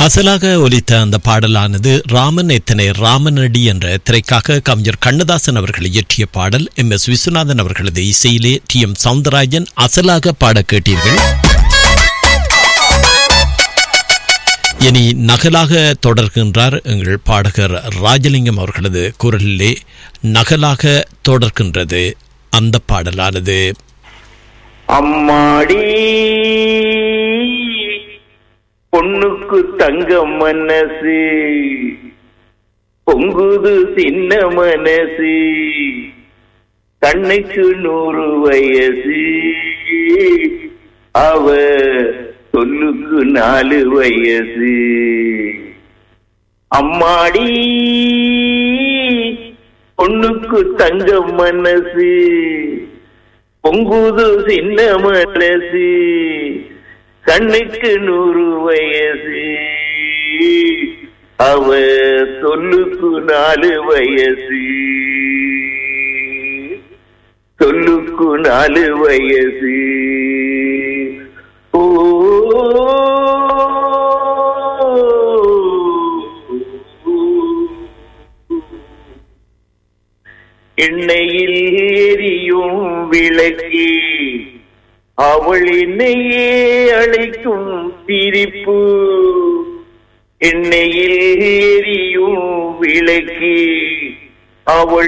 அசலாக ஒலித்த அந்த பாடலானது ராமன் எத்தனை ராமனடி என்ற திரைக்காக கவிஞர் கண்ணதாசன் அவர்கள் இயற்றிய பாடல் எம் எஸ் விஸ்வநாதன் அவர்களது இசையிலே டி எம் சவுந்தரராஜன் அசலாக பாட கேட்டீர்கள் இனி நகலாக தொடர்கின்றார் எங்கள் பாடகர் ராஜலிங்கம் அவர்களது குரலிலே நகலாக தொடர்கின்றது அந்த பாடலானது அம்மாடி பொண்ணுக்கு தங்க மனசு பொங்குது சின்ன மனசு கண்ணுக்கு நூறு வயசு அவ சொல்லுக்கு நாலு வயசு அம்மாடி பொண்ணுக்கு தங்க மனசு பொங்குது சின்ன மனசு கண்ணுக்கு நூறு வயசு அவ சொல்லுக்கு நாலு வயசு சொல்லுக்கு நாலு வயசு ஓ எண்ணெயில் எரியும் விளக்கி அவள் என்னையே அழைக்கும் சிரிப்பு எண்ணெயில் எரியும் விளக்கி அவள்